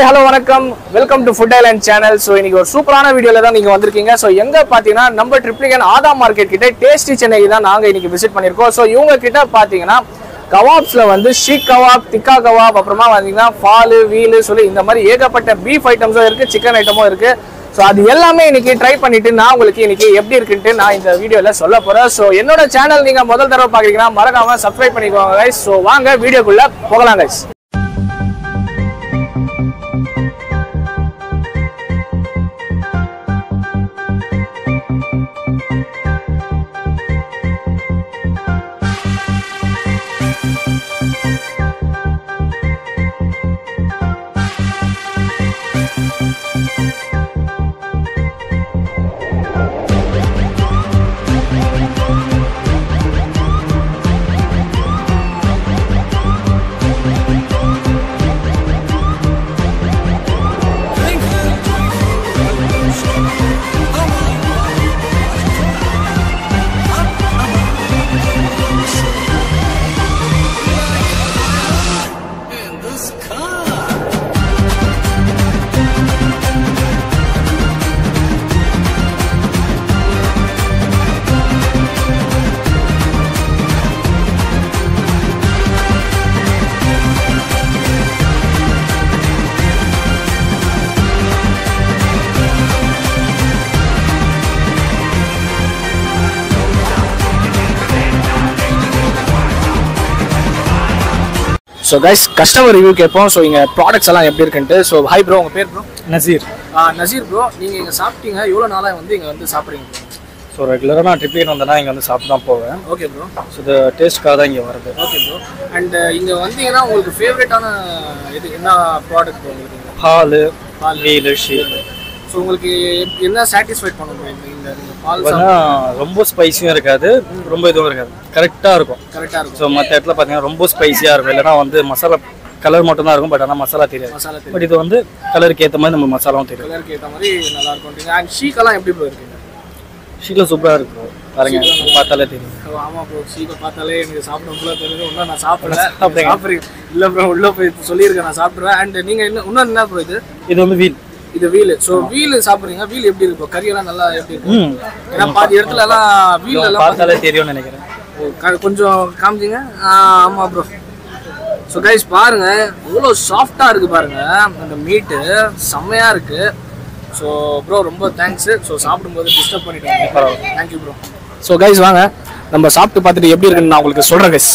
Hi hello வணக்கம் welcome to food island channel so இன்னைக்கு ஒரு சூப்பரான வீடியோல தான் நீங்க வந்திருக்கீங்க ஸோ எங்க பாத்தீங்கன்னா நம்ம ட்ரிப்ளிகன் ஆதா மார்க்கெட் கிட்ட டேஸ்டி சென்னைக்கு தான் நாங்க இன்னைக்கு விசிட் பண்ணிருக்கோம் ஸோ இவங்க கிட்ட பாத்தீங்கன்னா கவாப்ஸ்ல வந்து ஷீக் கவாப் திக்கா கவாப் அப்புறமா பாத்தீங்கன்னா ஃபாலு வீலு சொல்லி இந்த மாதிரி ஏகப்பட்ட பீஃப் ஐட்டம்ஸும் இருக்கு சிக்கன் ஐட்டமும் இருக்கு ஸோ அது எல்லாமே இன்னைக்கு ட்ரை பண்ணிட்டு நான் உங்களுக்கு இன்னைக்கு எப்படி இருக்குன்ட்டு நான் இந்த வீடியோல சொல்ல போறேன் ஸோ என்னோட சேனல் நீங்க முதல் தடவை பாக்குறீங்கன்னா மறக்காம சப்ஸ்கிரைப் பண்ணிக்கோங்க கைஸ் ஸோ வாங்க வீடியோக்குள்ள போகலாம் guys so guys customer review கேட்போம் ஸோ இங்கே ப்ராடக்ட்ஸ் எல்லாம் எப்படி இருக்குன்ட்டு ஸோ ஹாய் ப்ரோ உங்கள் பேர் ப்ரோ நசீர் நசீர் ப்ரோ நீங்கள் இங்கே சாப்பிட்டீங்க எவ்வளோ நாளாக வந்து இங்கே வந்து சாப்பிட்றீங்க ஸோ ரெகுலராக நான் ட்ரிப்ளிகன் வந்தேன்னா இங்கே வந்து சாப்பிட்டு தான் போவேன் ஓகே ப்ரோ ஸோ இது டேஸ்ட்காக தான் இங்கே வருது ஓகே ப்ரோ அண்ட் இங்கே வந்தீங்கன்னா உங்களுக்கு ஃபேவரட்டான இது என்ன ப்ராடக்ட் உங்களுக்கு இங்க? பால் பால். வீலு ஷீப் ஸோ உங்களுக்கு எப்- என்ன சாட்டிஸ்ஃபைட் பண்ண முடியும் இந்த இந்த இந்த பால் பார்த்தீங்கன்னா ரொம்ப ஸ்பைஸியும் இருக்காது ரொம்ப இதுவும் இருக்காது கரெக்டாக இருக்கும் கரெக்டாக இருக்கும் ஸோ மற்ற இடத்துல பார்த்தீங்கன்னா ரொம்ப ஸ்பைஸியாக இருக்கும் இல்லைன்னா வந்து மசாலா கலர் மட்டும் தான் இருக்கும் பட் ஆனால் மசாலா தெரியாது மசாலா தெரியும் பட் இது வந்து கலருக்கு ஏற்ற மாதிரி நம்ம மசாலாவும் தெரியும் கலருக்கு ஏற்ற மாதிரி நல்லா இருக்கும் அண்ட் ஷீக்கெல்லாம் எப்படி ப்ரோ இருக்கீங்க ஷீட்டில் சூப்பராக இருக்கும் பாருங்க பார்த்தாலே தெரியும் ஓ, ஆமா ப்ரோ சீக்கிரம் பார்த்தாலே எனக்கு சாப்பிடும் போல தெரியுது இன்னும் நான் சாப்பிடல சாப்பிட்டீங்க? சாப்பிடுறீங்க இல்ல ப்ரோ உள்ள போய் சொல்லியிருக்கேன் நான் சாப்பிடுவேன் அண்ட் நீங்க என்ன இன்னும் என்ன ப்ரோ இது இது வந்து வீல் இது வீல் ஸோ வீல் சாப்பிடுறீங்க வீல் எப்படி இருக்கும் கறி எல்லாம் நல்லா எப்படி இருக்கும் ம் ஏன்னா பாதி இடத்துல எல்லாம் வீல் எல்லாம் பார்த்தாலே தெரியும்னு நினைக்கிறேன் ஓ, க- கொஞ்சம் காமிச்சிங்க ஆ, ஆமா ப்ரோ ஸோ கைஸ் பாருங்க எவ்வளோ சாஃப்டா இருக்கு பாருங்க அந்த மீட்டு செம்மையா இருக்கு ஸோ ப்ரோ ரொம்ப தேங்க்ஸ் ஸோ சாப்பிடும்போது டிஸ்டர்ப் பண்ணிட்டேன் பரவாயில்ல தேங்க்யூ ப்ரோ ஸோ கைஸ் வாங்க நம்ம சாப்பிட்டு பார்த்துட்டு எப்படி இருக்குன்னு நான் உங்களுக்கு சொல்றேன் கைஸ்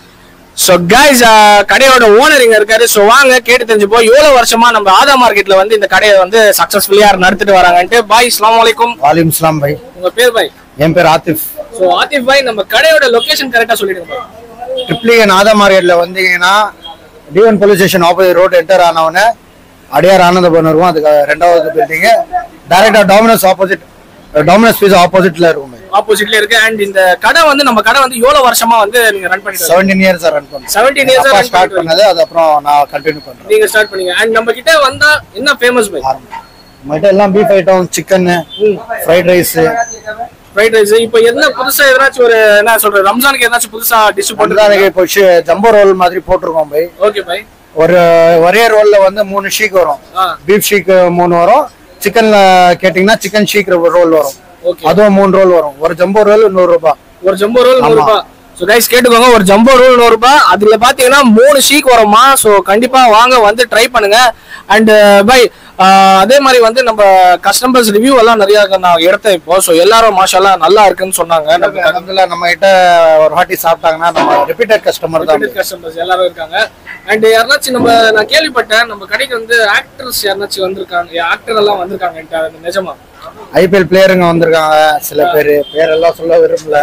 ஸோ கைஸ் கடையோட ஓனர் இங்க இருக்காரு ஸோ வாங்க கேட்டு தெரிஞ்சுப்போ எவ்வளோ வருஷமா நம்ம ஆதா மார்க்கெட்ல வந்து இந்த கடையை வந்து சக்சஸ்ஃபுல்லியா நடத்திட்டு வராங்கன்ட்டு பாய் அஸ்ஸலாமு அலைக்கும் வாலிம் இஸ்லாம் பாய் உங்க பேர் பாய் என் பேர் ஆத்திஃப் ஸோ ஆதிப் பாய் நம்ம கடையோட லொகேஷன் கரெக்டா சொல்லிடுங்க பாய் ட்ரிப்ளிகன் ஆதா மார்க்கெட்ல வந்தீங்கன்னா D one police station opposite road enter ஆனவொடனே அடையார் ஆனந்தபவன் இருக்கும் அதுக்கு ரெண்டாவது பில்டிங் டைரக்டா டாமினோஸ் ஆப்போசிட் டாமினோஸ் பீஸ் ஆப்போசிட்ல இருக்கும் ஆப்போசிட்ல இருக்கு அண்ட் இந்த கடை வந்து நம்ம கடை வந்து எவ்வளவு வருஷமா வந்து நீங்க ரன் பண்ணிட்டு செவன்டீன் இயர்ஸ் ரன் பண்ணேன் 17 years ஆ அப்பா run ஸ்டார்ட் பண்ணிட்டு பண்ணது அது அப்புறம் நான் கண்டினியூ பண்றேன் நீங்க ஸ்டார்ட் பண்ணீங்க அண்ட் நம்ம கிட்ட வந்தா என்ன ஃபேமஸ் பை நம்மகிட்ட எல்லாம் beef item chicken fried rice fried rice இப்போ என்ன புதுசா எதனாச்சும் ஒரு என்ன சொல்றது ரம்ஜானுக்கு ஏதாச்சும் புதுசா டிஷ் போட்டு பண்றதுக்கு இப்போ ஜம்போ ரோல் மாதிரி போட்டிருக்கோம் பை ஓகே பை ஒரு ஒரே ரோல்ல வந்து மூணு ஷீக் வரும் ஆ பீஃப் ஷீக் மூணு வரும் சிக்கன்ல கேட்டிங்கன்னா சிக்கன் ஷீக் ரோல் வரும் ஓகே அதுவும் மூணு ரோல் வரும் ஒரு ஜம்போ ரோல் நூறு ரூபாய் ஒரு ஜம்போ ரோல் நூறு ரூபாய் ஸோ கைஸ் கேட்டுக்கோங்க ஒரு ஜம்போ ரோல் நூறு ரூபாய் அதுல பாத்தீங்கன்னா மூணு ஷீக் வருமா ஸோ கண்டிப்பா வாங்க வந்து ட்ரை பண்ணுங்க அண்ட் பை அதே மாதிரி வந்து நம்ம கஸ்டமர்ஸ் ரிவ்யூ எல்லாம் நிறைய நான் எடுத்தேன் இப்போ ஸோ எல்லாரும் மாஷாலா நல்லா இருக்குன்னு சொன்னாங்க நம்ம அலமதுல்லா நம்ம கிட்ட ஒரு வாட்டி சாப்பிட்டாங்கன்னா நம்ம ரிப்பீட்டட் கஸ்டமர் தான் கஸ்டமர்ஸ் எல்லாரும் இருக்காங்க அண்ட் யாருனாச்சும் நம்ம நான் கேள்விப்பட்டேன் நம்ம கடைக்கு வந்து ஆக்டர்ஸ் யாருனாச்சும் வந்திருக்காங்க ஆக்டர் எல்லாம் வந்திருக்காங்கன்ட்டு அது நிஜமா ஐபிஎல் பிளேயருங்க வந்திருக்காங்க சில பேர் பேரெல்லாம் சொல்ல விரும்பல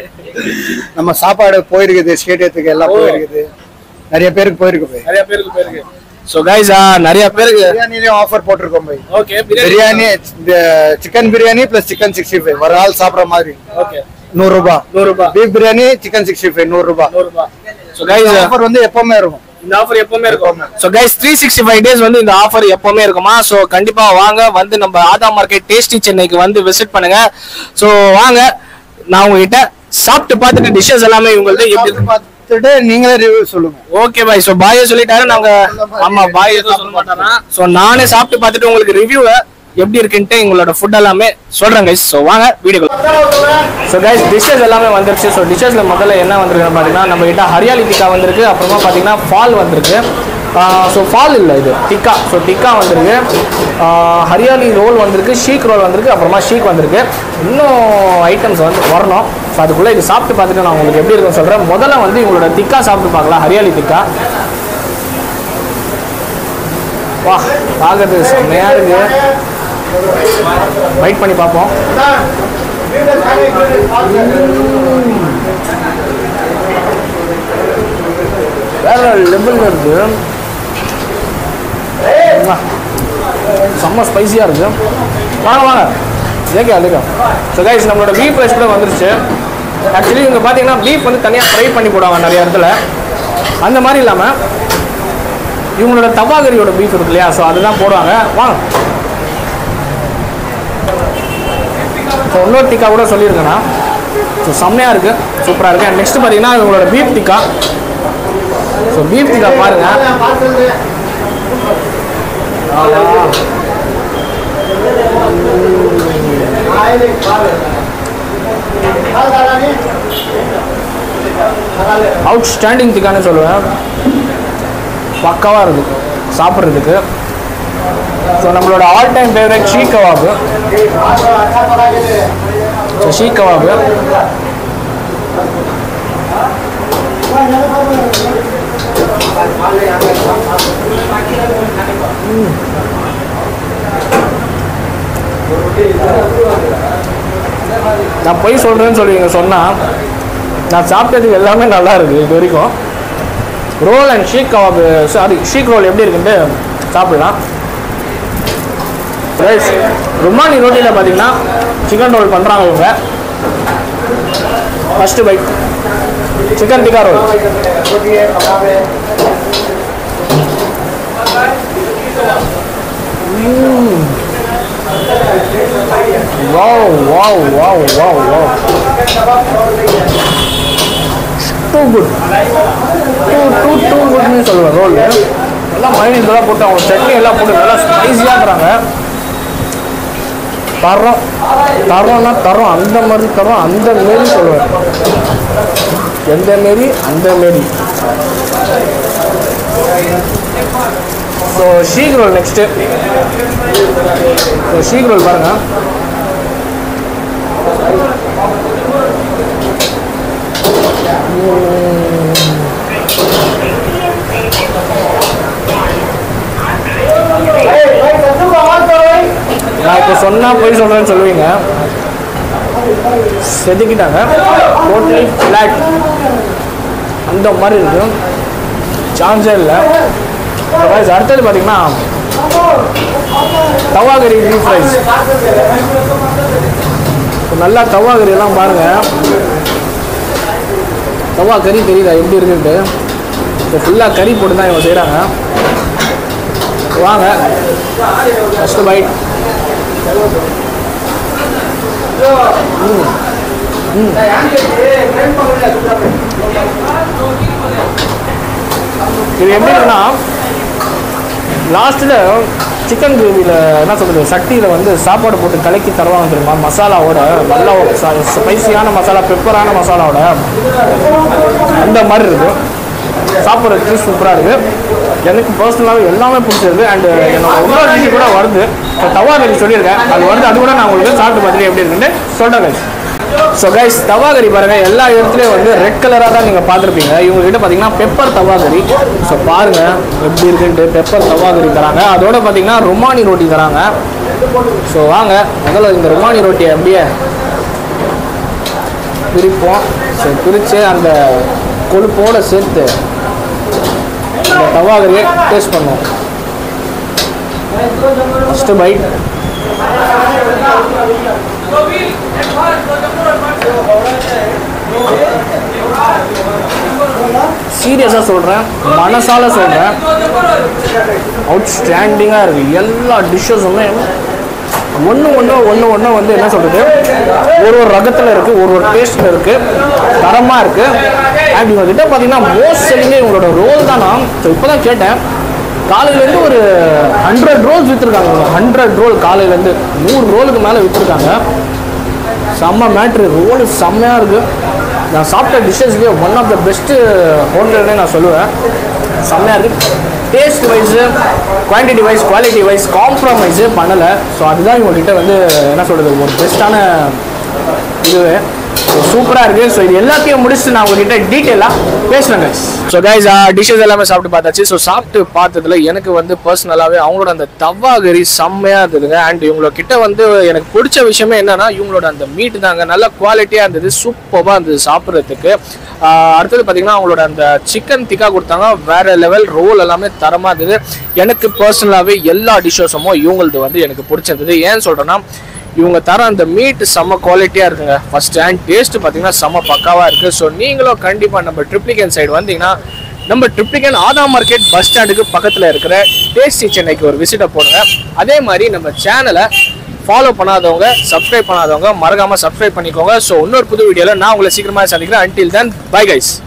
நம்ம சாப்பாடு போயிருக்குது ஸ்டேடியத்துக்கு எல்லாம் போயிருக்குது நிறைய பேருக்கு போயிருக்கு போய் நிறைய பேருக்கு போயிருக்கு ஸோ கைஸ் நிறைய பேருக்கு பிரியாணிலையும் ஆஃபர் போட்டிருக்கோம் போய் okay biryani biryani chicken biryani plus chicken sixty five ஒரு ஆள் சாப்பிட்ற மாதிரி ஓகே நூறு ரூபாய் நூறு ரூபாய் beef biryani chicken sixty five நூறு ரூபாய் நூறு ரூபாய் ஸோ கைஸ் ஆஃபர் வந்து எப்பவுமே இருக்கும் இந்த ஆஃபர் எப்பவுமே இருக்கும் so guys three sixty five days வந்து இந்த ஆஃபர் எப்பவுமே இருக்குமா ஸோ கண்டிப்பா வாங்க வந்து நம்ம ஆதா மார்க்கெட் டேஸ்டி சென்னைக்கு வந்து விசிட் பண்ணுங்க ஸோ வாங்க நான் உங்ககிட்ட சாப்பிட்டு பார்த்துட்டு டிஷ்ஷஸ் எல்லாமே உங்கள்ட்ட எப்படி இருக்கு பார்த்து சாப்பிட்டுட்டு நீங்களே ரிவ்யூ சொல்லுங்க ஓகே பாய் ஸோ பாயை சொல்லிட்டாரு நாங்க ஆமா பாய் எதுவும் சொல்ல மாட்டாரா ஸோ நானே சாப்பிட்டு பார்த்துட்டு உங்களுக்கு ரிவ்யூவை எப்படி இருக்குன்ட்டு எங்களோட ஃபுட் எல்லாமே சொல்றேன் கைஸ் ஸோ வாங்க வீடியோ ஸோ கைஸ் டிஷ்ஷஸ் எல்லாமே வந்துருச்சு ஸோ டிஷ்ஷஸ்ல முதல்ல என்ன வந்திருக்குன்னு பார்த்தீங்கன்னா நம்ம கிட்ட ஹரியாலி டிக்கா வந்திருக்கு அப்புறமா பார்த்தீங்கன்னா ஃபால் வந்திருக்கு ஸோ ஃபால் இல்லை இது டிக்கா ஸோ டிக்கா வந்திருக்கு ஆஹ் ஹரியாலி ரோல் வந்திருக்கு ஷீக் ரோல் வந்திருக்கு அப்புறமா ஷீக் வந்திருக்கு இன்னும் ஐட்டம்ஸ் வந்து வரணும் ஸோ அதுக்குள்ளே இது சாப்பிட்டு பார்த்துட்டு நான் உங்களுக்கு எப்படி இருக்குன்னு சொல்கிறேன் முதல்ல வந்து இவங்களோட டிக்கா சாப்பிட்டு பார்க்கலாம் ஹரியாலி டிக்கா வா பார்க்கறதுக்கு செம்மையா இருக்கு வெயிட் பண்ணி பார்ப்போம் வேற லெவலில் இருக்கு வா. செம்ம ஸ்பைசியாக இருக்கு வாங்க வாங்க ஏகே அதுக்கா ஸோ கைஸ் நம்மளோட பீஃப் ரைஸ் கூட வந்துருச்சு ஆக்சுவலி இவங்க பார்த்தீங்கன்னா பீஃப் வந்து தனியாக ஃப்ரை பண்ணி போடுவாங்க நிறைய இடத்துல அந்த மாதிரி இல்லாமல் இவங்களோட தவாகரியோட பீஃப் இருக்கு இல்லையா ஸோ அதுதான் போடுவாங்க வாங்க ஸோ இன்னொரு டிக்கா கூட சொல்லியிருக்கேன்னா ஸோ செம்மையாக இருக்குது சூப்பராக இருக்குது நெக்ஸ்ட் பார்த்தீங்கன்னா இவங்களோட beef tikka so beef tikka பாருங்க அவுட் ஸ்டாண்டிங் டிக்கான்னு சொல்லுவேன் பக்காவாக இருக்குது சாப்பிட்றதுக்கு ஸோ நம்மளோட all time favourite seekh kebab so seekh kebab நான் பொய் சொல்கிறேன்னு சொல்லுவீங்க சொன்னால் நான் சாப்பிட்டதுக்கு எல்லாமே நல்லா இருக்குது இது வரைக்கும் roll and seekh kebab sorry seekh roll எப்படி இருக்குன்ட்டு சாப்பிடலாம் ரைஸ் ருமானி ரோட்டியில் பார்த்தீங்கன்னா சிக்கன் ரோல் பண்ணுறாங்க இவங்க first bite chicken tikka roll wow wow wow wow wow too good too too too குட்னு சொல்லுவேன் ரோல் எல்லாம் மைனஸ் எல்லாம் போட்டு அவங்க சட்னி எல்லாம் போட்டு நல்லா ஸ்பைஸியாக இருக்கிறாங்க தரோம் தரோம்னா தரோம் அந்த மாதிரி தரோம் அந்த மாரி சொல்லுவேன் எந்த மாரி அந்த மாரி so seekh roll next so seekh roll பாருங்கள் நான் இப்போ சொன்னால் போய் சொல்கிறேன்னு சொல்லுவீங்க செதுக்கிட்டாங்க டோட்டலி ஃப்ளாட் அந்த மாதிரி இருக்கு சான்ஸே இல்லை guys, அடுத்தது பார்த்தீங்கன்னா தவாகரி பீஃப் ரைஸ் நல்லா தவாகரி எல்லாம் பாருங்க தவா கறி தெரியுதா எப்படி இருக்குன்ட்டு இப்போ ஃபுல்லாக கறி போட்டு தான் இவங்க செய்கிறாங்க வாங்க ஃபஸ்ட்டு பைட் இது எப்படி இருக்குன்னா லாஸ்ட்டில் சிக்கன் கிரேவியில் என்ன சொல்கிறது சட்டியில் வந்து சாப்பாடு போட்டு கலக்கி தருவாங்க தெரியுமா மசாலாவோட நல்லா ஸ்பைசியான மசாலா பெப்பரான மசாலாவோட அந்த மாதிரி இருக்கு சாப்பிட்றதுக்கு சூப்பராக இருக்குது எனக்கு பர்சனலாகவே எல்லாமே பிடிச்சிருக்கு அண்டு என்னோட இன்னொரு டிஷ் கூட வருது இப்போ தவா கறி சொல்லியிருக்கேன் அது வருது அது கூட நான் உங்களுக்கு சாப்பிட்டு பார்த்துட்டு எப்படி இருக்குன்னு சொல்கிறேன் guys. ஸோ கைஸ் தவாகரி பாருங்க எல்லா இடத்துலையும் வந்து ரெட் கலராக தான் நீங்கள் பார்த்துருப்பீங்க இவங்க கிட்ட பார்த்தீங்கன்னா பெப்பர் தவாகரி ஸோ பாருங்க எப்படி இருக்குன்ட்டு பெப்பர் தவாகரி தராங்க அதோட பார்த்தீங்கன்னா ருமானி ரொட்டி தராங்க ஸோ வாங்க முதல்ல இந்த ருமானி ரொட்டியை அப்படியே பிரிப்போம் ஸோ பிரித்து அந்த கொழுப்போட சேர்த்து இந்த தவாகரியை டேஸ்ட் பண்ணுவோம் ஃபஸ்ட்டு பைட் சீரியஸாக சொல்கிறேன் மனசால சொல்கிறேன் அவுட்ஸ்டாண்டிங்காக இருக்குது எல்லா டிஷ்ஷஸுமே ஒன்று ஒன்று ஒன்று ஒன்று வந்து என்ன சொல்கிறது ஒரு ஒரு ரகத்தில் இருக்குது ஒரு ஒரு டேஸ்ட்டில் இருக்குது தரமாக இருக்குது அண்ட் இவங்க கிட்ட பார்த்தீங்கன்னா மோஸ்ட் செல்லிங்கே இவங்களோட ரோல் தானா ஸோ இப்போ தான் கேட்டேன் காலையிலேருந்து ஒரு ஹண்ட்ரட் ரோல்ஸ் விற்றுருக்காங்க ஹண்ட்ரட் ரோல் காலையிலேருந்து நூறு ரோலுக்கு மேலே விற்றுருக்காங்க செம்ம மேட்ரு ரோல் செம்மையாக இருக்குது நான் சாப்பிட்ட டிஷ்ஷஸ்லேயே ஒன் ஆஃப் த பெஸ்ட்டு ஹோட்டல்னே நான் சொல்லுவேன் செம்மையாக இருக்குது taste wise quantity wise quality wise காம்ப்ரமைஸே பண்ணலை ஸோ அதுதான் இவங்ககிட்ட வந்து என்ன சொல்கிறது ஒரு பெஸ்ட்டான இதுவே சூப்பராக இருக்குது ஸோ இது எல்லாத்தையும் முடிச்சுட்டு நான் உங்ககிட்ட டீட்டெயிலாக பேசுகிறேன் கைஸ் ஸோ கைஸ் டிஷ்ஷஸ் எல்லாமே சாப்பிட்டு பார்த்தாச்சு ஸோ சாப்பிட்டு பார்த்ததுல எனக்கு வந்து பர்சனலாகவே அவங்களோட அந்த தவா கறி செம்மையாக இருந்ததுங்க அண்ட் இவங்கள கிட்ட வந்து எனக்கு பிடிச்ச விஷயமே என்னன்னா இவங்களோட அந்த மீட் தாங்க நல்ல குவாலிட்டியாக இருந்தது சூப்பராக இருந்தது சாப்பிட்றதுக்கு அடுத்தது பார்த்தீங்கன்னா அவங்களோட அந்த சிக்கன் திக்கா கொடுத்தாங்க வேற லெவல் ரோல் எல்லாமே தரமாக இருந்தது எனக்கு பர்சனலாகவே எல்லா டிஷ்ஷஸும் இவங்களது வந்து எனக்கு பிடிச்சிருந்தது ஏன் சொல்கிறேன்னா இவங்க தர அந்த மீட் செம்ம குவாலிட்டியாக இருக்குங்க ஃபர்ஸ்ட் அண்ட் டேஸ்ட் பார்த்தீங்கன்னா செம்ம பக்காவாக இருக்குது ஸோ நீங்களும் கண்டிப்பாக நம்ம ட்ரிப்ளிகன் சைடு வந்தீங்கன்னா நம்ம ட்ரிப்ளிகன் ஆதா மார்க்கெட் பஸ் ஸ்டாண்டுக்கு பக்கத்தில் இருக்கிற டேஸ்டி சென்னைக்கு ஒரு விசிட்டை போடுங்க அதே மாதிரி நம்ம சேனலை ஃபாலோ பண்ணாதவங்க சப்ஸ்கிரைப் பண்ணாதவங்க மறக்காமல் சப்ஸ்கிரைப் பண்ணிக்கோங்க ஸோ இன்னொரு புது வீடியோவில் நான் உங்களை சீக்கிரமாக சந்திக்கிறேன் அன்டில் தென் பை கைஸ்